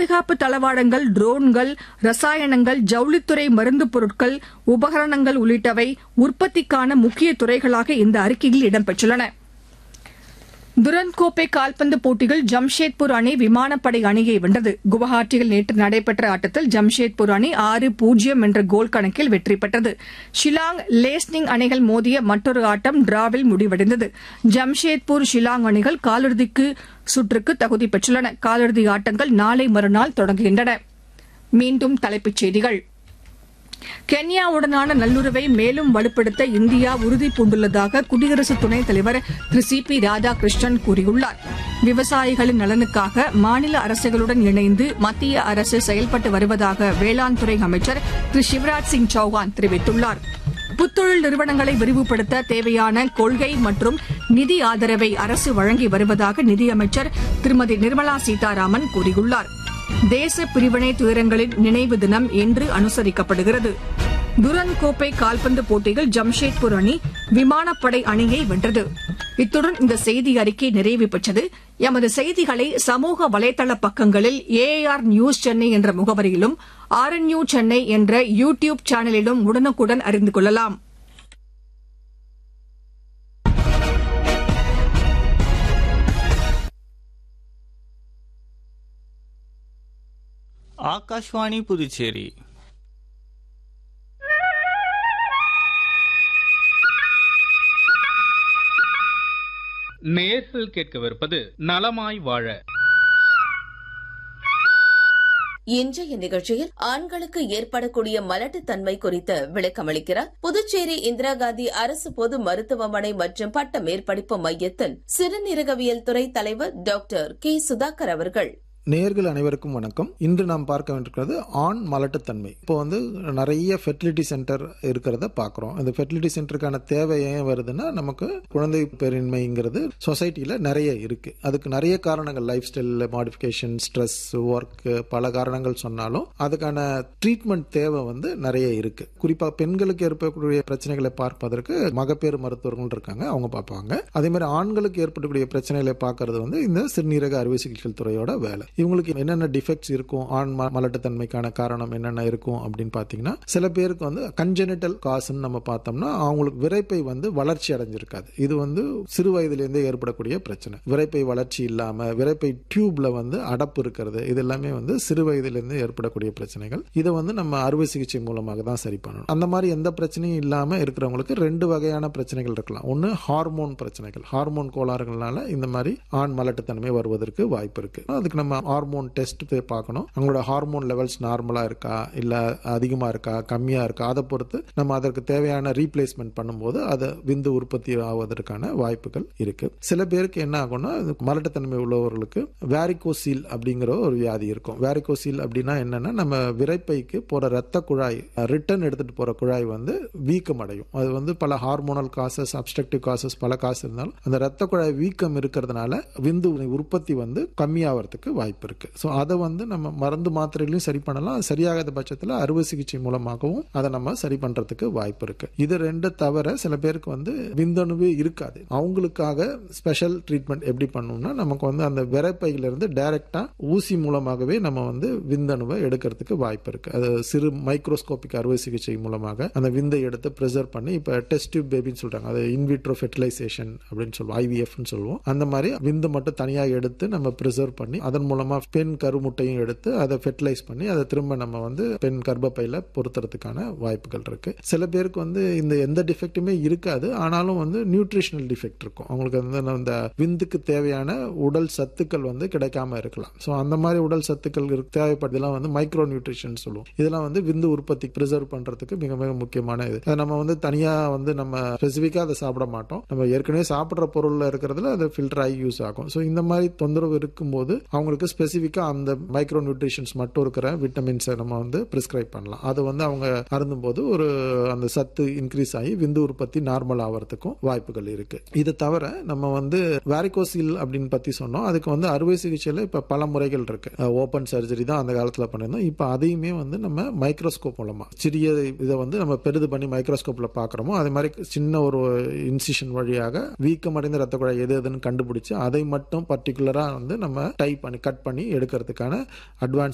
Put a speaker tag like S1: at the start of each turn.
S1: பாதுகாப்பு தளவாடங்கள் ட்ரோன்கள் ரசாயனங்கள் ஜவுளித்துறை மருந்து பொருட்கள் உபகரணங்கள் உள்ளிட்டவை உற்பத்திக்கான முக்கிய துறைகளாக இந்த அறிக்கையில் இடம்பெற்றுள்ளன துரந்த் கோப்பை கால்பந்து போட்டியில் ஜம்ஷேத்பூர் அணி விமானப்படை அணியை வென்றது குவஹாத்தியில் நேற்று நடைபெற்ற ஆட்டத்தில் ஜம்ஷேத்பூர் அணி ஆறு பூஜ்ஜியம் என்ற கோல் கணக்கில் வெற்றி பெற்றது ஷிலாங் லேஸ்னிங் அணிகள் மோதிய மற்றொரு ஆட்டம் டிராவில் முடிவடைந்தது ஜம்ஷேத்பூர் ஷிலாங் அணிகள் காலிறுதிக்கு சுற்றுக்கு தகுதி பெற்றுள்ளன காலிறுதி ஆட்டங்கள் நாளை மறுநாள் தொடங்குகின்றன மீண்டும் தலைப்புச் செய்திகள் கென்யாவுடனான நல்லுறவை மேலும் வலுப்படுத்த இந்தியா உறுதி பூண்டுள்ளதாக குடியரசு துணைத் தலைவர் திரு சி பி ராதாகிருஷ்ணன் கூறியுள்ளார் விவசாயிகளின் நலனுக்காக மாநில அரசுகளுடன் இணைந்து மத்திய அரசு செயல்பட்டு வருவதாக வேளாண் துறை அமைச்சர் திரு சிவராஜ் சிங் சௌஹான் தெரிவித்துள்ளார் புத்தொழில் நிறுவனங்களை விரிவுபடுத்த தேவையான கொள்கை மற்றும் நிதி ஆதரவை அரசு வழங்கி வருவதாக நிதியமைச்சர் திருமதி நிர்மலா சீதாராமன் கூறியுள்ளாா் தேச பிரிவினை துயரங்களின் நினைவு தினம் இன்று அனுசரிக்கப்படுகிறது துரந்த் கோப்பை கால்பந்து போட்டியில் ஜம்ஷேத்பூர் அணி விமானப்படை அணியை வென்றது இத்துடன் இந்த செய்தி அறிக்கை நிறைவு பெற்றது எமது செய்திகளை சமூக வலைதள பக்கங்களில் ஏஆர் நியூஸ் சென்னை என்ற முகவரியிலும் ஆர் என் யூ சென்னை என்ற யூ டியூப் சேனலிலும் உடனுக்குடன் அறிந்து கொள்ளலாம்
S2: ஆகாஷ்வாணி புதுச்சேரி
S3: நேர்கள் கேட்கவிருப்பது நலமாய் வாழ
S4: இன்றைய நிகழ்ச்சியில் ஆண்களுக்கு ஏற்படக்கூடிய மலட்டுத்தன்மை குறித்து விளக்கமளிக்கிறார் புதுச்சேரி இந்திரா காந்தி அரசு பொது மருத்துவமனை மற்றும் பட்ட மேற்படிப்பு மையத்தில் சிறுநீரகவியல் துறை தலைவர் டாக்டர் கே சுதாகர் அவர்கள்
S5: நேர்கள் அனைவருக்கும் வணக்கம் இன்று நாம் பார்க்க வேண்டியிருக்கிறது ஆண் மலட்டுத்தன்மை இப்போ வந்து நிறைய ஃபெர்டிலிட்டி சென்டர் இருக்கிறத பார்க்குறோம் இந்த ஃபெர்டிலிட்டி சென்டருக்கான தேவை ஏன் வருதுன்னா நமக்கு குழந்தை பெருண்மைங்கிறது சொசைட்டியில் நிறைய இருக்கு அதுக்கு நிறைய காரணங்கள் lifestyle modification stress work பல காரணங்கள் சொன்னாலும் அதுக்கான ட்ரீட்மெண்ட் தேவை வந்து நிறைய இருக்கு குறிப்பாக பெண்களுக்கு ஏற்படக்கூடிய பிரச்சனைகளை பார்ப்பதற்கு மகப்பேறு மருத்துவர்கள் இருக்காங்க அவங்க பார்ப்பாங்க அதே மாதிரி ஆண்களுக்கு ஏற்படக்கூடிய பிரச்சனைகளை பார்க்கறது வந்து இந்த சிறுநீரக அறுவை சிகிச்சை துறையோட வேலை இவங்களுக்கு என்னென்ன டிஃபெக்ட்ஸ் இருக்கும் ஆண் மலட்டுத்தன்மைக்கான காரணம் என்னென்ன இருக்கும் அப்படின்னு பார்த்தீங்கன்னா சில பேருக்கு வந்து கன்ஜெனிட்டல் காசுன்னு நம்ம பார்த்தோம்னா அவங்களுக்கு விரைப்பை வந்து வளர்ச்சி அடைஞ்சிருக்காது இது வந்து சிறு வயதிலேருந்தே ஏற்படக்கூடிய பிரச்சனை விரைப்பை வளர்ச்சி இல்லாம விரைப்பை டியூப்ல வந்து அடப்பு இருக்கிறது இது எல்லாமே வந்து சிறு வயதிலிருந்து ஏற்படக்கூடிய பிரச்சனைகள் இதை வந்து நம்ம அறுவை சிகிச்சை மூலமாக தான் சரி பண்ணணும் அந்த மாதிரி எந்த பிரச்சனையும் இல்லாம இருக்கிறவங்களுக்கு ரெண்டு வகையான பிரச்சனைகள் இருக்கலாம் ஒன்று ஹார்மோன் பிரச்சனைகள் ஹார்மோன் கோளாறுகள்னால இந்த மாதிரி ஆண் மலட்டுத்தன்மை வருவதற்கு வாய்ப்பு இருக்கு அதுக்கு நம்ம ஹார்மோன் டெஸ்ட் போய் பார்க்கணும் அவங்களோட ஹார்மோன் லெவல்ஸ் நார்மலாக இருக்கா இல்லை அதிகமாக இருக்கா கம்மியாக இருக்கா அதை பொறுத்து நம்ம அதற்கு தேவையான ரீப்ளேஸ்மெண்ட் பண்ணும்போது அதை விந்து உற்பத்தி ஆவதற்கான வாய்ப்புகள் இருக்கு சில பேருக்கு என்ன ஆகும்னா மலட்டுத்தன்மை உள்ளவர்களுக்கு வேரிகோசீல் அப்படிங்கிற ஒரு வியாதி இருக்கும் வேரிகோசீல் அப்படின்னா என்னன்னா நம்ம விரைப்பைக்கு போற ரத்த குழாய் ரிட்டர்ன் எடுத்துட்டு போற குழாய் வந்து வீக்கம் அடையும் அது வந்து பல ஹார்மோனல் காசஸ் அப்ஸ்ட்ரக்டிவ் காசஸ் பல காசு இருந்தாலும் அந்த ரத்த குழாய் வீக்கம் இருக்கிறதுனால விந்து உற்பத்தி வந்து கம்மியாகிறதுக்கு வாய்ப்பு இருக்கு ஸோ அதை வந்து நம்ம மருந்து மாத்திரைகளையும் சரி பண்ணலாம் அது சரியாகாத பட்சத்தில் அறுவை சிகிச்சை மூலமாகவும் அதை நம்ம சரி பண்றதுக்கு வாய்ப்பு இருக்கு இது ரெண்டு தவிர சில பேருக்கு வந்து விந்தணுவே இருக்காது அவங்களுக்காக ஸ்பெஷல் ட்ரீட்மெண்ட் எப்படி பண்ணணும்னா நமக்கு வந்து அந்த விரைப்பையில இருந்து டைரக்டா ஊசி மூலமாகவே நம்ம வந்து விந்தணுவை எடுக்கிறதுக்கு வாய்ப்பு இருக்கு அது சிறு மைக்ரோஸ்கோபிக் அறுவை சிகிச்சை மூலமாக அந்த விந்தை எடுத்து ப்ரிசர்வ் பண்ணி இப்போ டெஸ்ட் டியூப் பேபின்னு சொல்றாங்க அது இன்விட்ரோ ஃபெர்டிலைசேஷன் அப்படின்னு சொல்லுவோம் ஐவிஎஃப்னு சொல்லுவோம் அந்த மாதிரி விந்து மட்டும் தனியாக எடுத்து நம்ம ப்ரிசர்வ் பண்ணி அதன் மூலமா பெண் கருமுட்டையும் எடுத்து அதை ஃபெர்டிலைஸ் பண்ணி அதை திரும்ப நம்ம வந்து பெண் கர்ப்பப்பையில பொருத்துறதுக்கான வாய்ப்புகள் இருக்கு சில பேருக்கு வந்து இந்த எந்த டிஃபெக்ட்டுமே இருக்காது ஆனாலும் வந்து நியூட்ரிஷனல் டிஃபெக்ட் இருக்கும் அவங்களுக்கு வந்து அந்த விந்துக்கு தேவையான உடல் சத்துக்கள் வந்து கிடைக்காம இருக்கலாம் ஸோ அந்த மாதிரி உடல் சத்துக்கள் தேவைப்படுறதுலாம் வந்து மைக்ரோ நியூட்ரிஷன் சொல்லுவோம் இதெல்லாம் வந்து விந்து உற்பத்தி ப்ரிசர்வ் பண்றதுக்கு மிக மிக முக்கியமான இது அதை நம்ம வந்து தனியா வந்து நம்ம ஸ்பெசிஃபிக்கா அதை சாப்பிட மாட்டோம் நம்ம ஏற்கனவே சாப்பிட்ற பொருள்ல இருக்கிறதுல அது ஃபில்டர் ஆகி யூஸ் ஆகும் ஸோ இந்த மாதிரி தொந்தரவு இருக்கும்போது அவங்களுக்கு ஸ்பெசிஃபிக்கா அந்த மைக்ரோ நியூட்ரிஷன்ஸ் மட்டும் இருக்கிற விட்டமின்ஸை நம்ம வந்து பிரிஸ்கிரைப் பண்ணலாம் அது வந்து அவங்க அருந்தும் போது ஒரு அந்த சத்து இன்க்ரீஸ் ஆகி விந்து உற்பத்தி நார்மல் ஆகிறதுக்கும் வாய்ப்புகள் இருக்கு இது தவிர நம்ம வந்து வேரிகோசில் அப்படின்னு பத்தி சொன்னோம் அதுக்கு வந்து அறுவை சிகிச்சையில் இப்போ பல முறைகள் இருக்கு ஓப்பன் சர்ஜரி தான் அந்த காலத்தில் பண்ணியிருந்தோம் இப்போ அதையுமே வந்து நம்ம மைக்ரோஸ்கோப் மூலமா சிறிய இதை வந்து நம்ம பெரிது பண்ணி மைக்ரோஸ்கோப்ல பார்க்குறோமோ அதே மாதிரி சின்ன ஒரு இன்சிஷன் வழியாக வீக்கம் அடைந்த ரத்த குழாய் எது எதுன்னு கண்டுபிடிச்சு அதை மட்டும் பர்டிகுலரா வந்து நம்ம டைப் பண்ணி கட் பண்ணி எடுக்கிறதுக்கான அட்வான்ஸ்